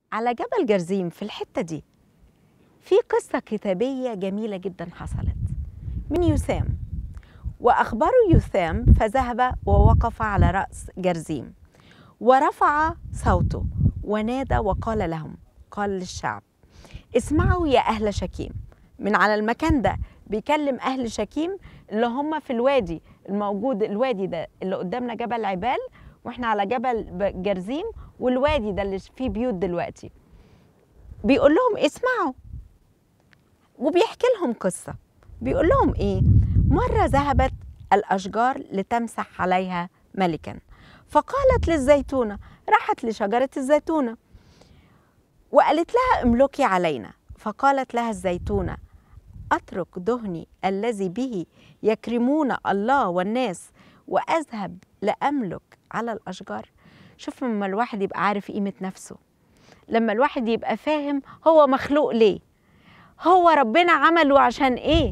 على جبل جرزيم في الحتة دي في قصة كتابية جميلة جدا حصلت من يثام وأخبروا يثام فذهب ووقف على رأس جرزيم ورفع صوته ونادى وقال لهم قال للشعب اسمعوا يا أهل شكيم من على المكان ده بيكلم أهل شكيم اللي هم في الوادي الموجود الوادي ده اللي قدامنا جبل عبال واحنا على جبل ب- جرزيم والوادي ده اللي فيه بيوت دلوقتي بيقول لهم اسمعوا وبيحكي لهم قصة بيقول لهم ايه مرة ذهبت الأشجار لتمسح عليها ملكا فقالت للزيتونة راحت لشجرة الزيتونة وقالت لها املكي علينا فقالت لها الزيتونة أترك دهني الذي به يكرمون الله والناس وأذهب لأملك على الأشجار شوف لما الواحد يبقى عارف قيمة نفسه لما الواحد يبقى فاهم هو مخلوق ليه هو ربنا عمله عشان ايه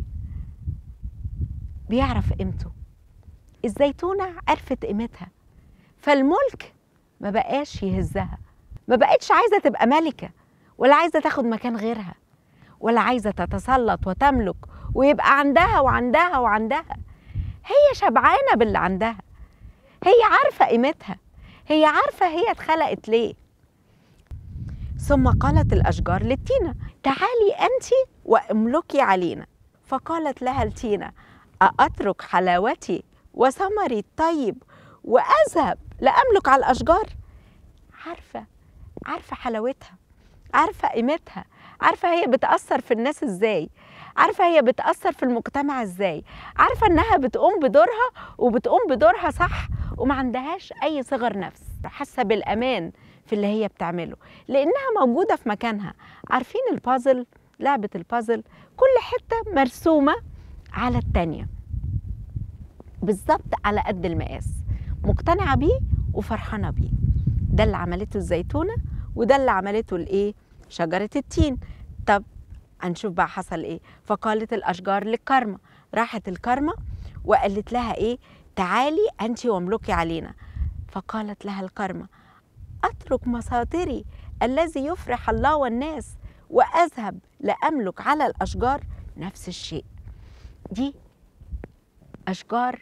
بيعرف قيمته الزيتونة عرفت قيمتها فالملك ما بقاش يهزها ما بقتش عايزة تبقى ملكة ولا عايزة تاخد مكان غيرها ولا عايزة تتسلط وتملك ويبقى عندها وعندها وعندها هي شبعانة باللي عندها هي عارفة قيمتها هي عارفة هي اتخلقت ليه ثم قالت الأشجار للتينة تعالي أنت واملكي علينا فقالت لها التينة أأترك حلاوتي وثمري الطيب وأذهب لأملك على الأشجار عارفة عارفة حلاوتها عارفة قيمتها عارفة هي بتأثر في الناس إزاي عارفة هي بتأثر في المجتمع إزاي عارفة إنها بتقوم بدورها وبتقوم بدورها صح وما عندهاش أي صغر نفس حاسة بالأمان في اللي هي بتعمله لأنها موجودة في مكانها عارفين البازل لعبة البازل كل حتة مرسومة على التانية بالظبط على قد المقاس مقتنعة بيه وفرحانة بيه ده اللي عملته الزيتونة وده اللي عملته الايه شجرة التين طب هنشوف بقى حصل ايه فقالت الاشجار للكرمة راحت الكرمة وقالت لها ايه تعالي انت واملكي علينا فقالت لها الكرمة اترك مساطري الذي يفرح الله والناس واذهب لاملك على الاشجار نفس الشيء دي اشجار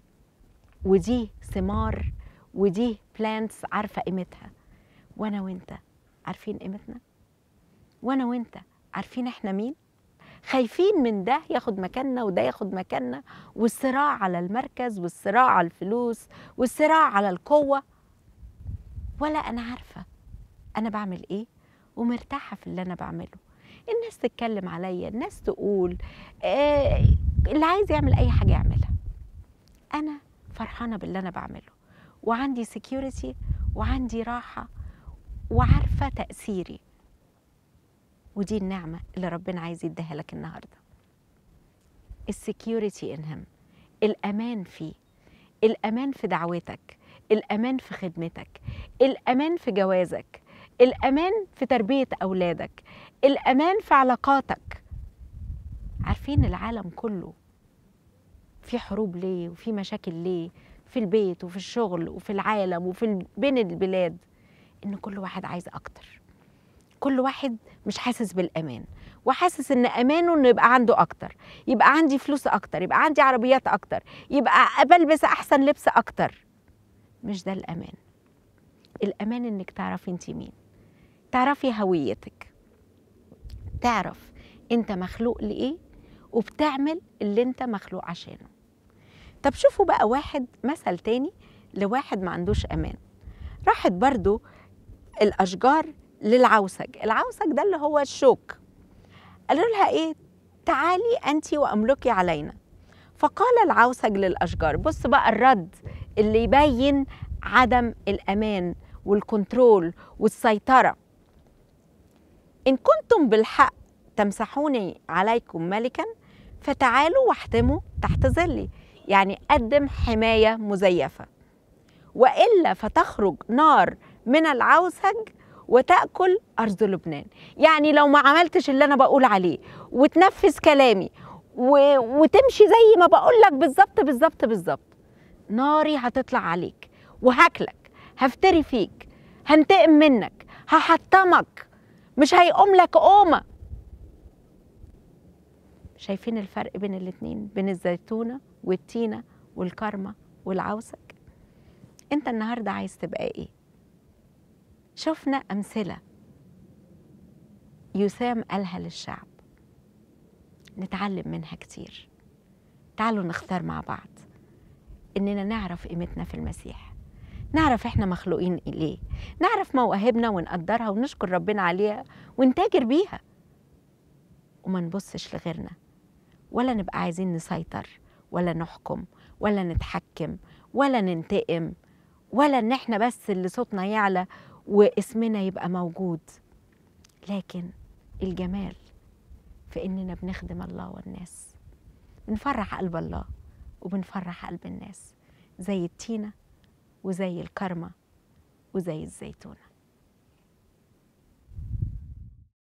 ودي ثمار ودي بلانتس عارفه قيمتها وانا وانت عارفين قيمتنا وانا وانت عارفين احنا مين خايفين من ده ياخد مكاننا وده ياخد مكاننا والصراع على المركز والصراع على الفلوس والصراع على القوه ولا انا عارفه انا بعمل ايه ومرتاحه في اللي انا بعمله الناس تتكلم عليا الناس تقول آه اللي عايز يعمل اي حاجه يعملها انا فرحانه باللي انا بعمله وعندي سكيورتي وعندي راحه وعارفه تاثيري ودي النعمه اللي ربنا عايز يديها لك النهارده السكيورتي ان هيم الامان فيه الامان في دعوتك الامان في خدمتك الامان في جوازك الامان في تربيه اولادك الامان في علاقاتك عارفين العالم كله في حروب ليه وفي مشاكل ليه في البيت وفي الشغل وفي العالم وفي ال- بين البلاد ان كل واحد عايز اكتر كل واحد مش حاسس بالامان وحاسس ان امانه انه يبقى عنده اكتر يبقى عندي فلوس اكتر يبقى عندي عربيات اكتر يبقى بلبس احسن لبس اكتر مش ده الامان الامان انك تعرفي انت مين تعرفي هويتك تعرف انت مخلوق لايه وبتعمل اللي انت مخلوق عشانه طب شوفوا بقى واحد مثل تاني لواحد ما عندوش امان راحت برضو الاشجار للعوسج العوسج ده اللي هو الشوك قالوا لها ايه تعالي انت واملكي علينا فقال العوسج للاشجار بص بقى الرد اللي يبين عدم الامان والكنترول والسيطره ان كنتم بالحق تمسحوني عليكم ملكا فتعالوا واحتموا تحت ظلي يعني قدم حمايه مزيفه والا فتخرج نار من العوسج وتاكل ارض لبنان يعني لو ما عملتش اللي انا بقول عليه وتنفذ كلامي و... وتمشي زي ما بقول لك بالظبط بالظبط بالظبط ناري هتطلع عليك وهاكلك هفتري فيك هنتقم منك هحطمك مش هيقوم لك قومه شايفين الفرق بين الاتنين بين الزيتونه والتينه والكرمه والعوسك انت النهارده عايز تبقى ايه شفنا امثله يسام قالها للشعب نتعلم منها كتير تعالوا نختار مع بعض اننا نعرف قيمتنا في المسيح نعرف احنا مخلوقين ليه نعرف مواهبنا ونقدرها ونشكر ربنا عليها ونتاجر بيها وما نبصش لغيرنا ولا نبقى عايزين نسيطر ولا نحكم ولا نتحكم ولا ننتقم ولا ان احنا بس اللي صوتنا يعلى واسمنا يبقى موجود لكن الجمال في اننا بنخدم الله والناس بنفرح قلب الله وبنفرح قلب الناس زي التينه وزي الكرمه وزي الزيتونه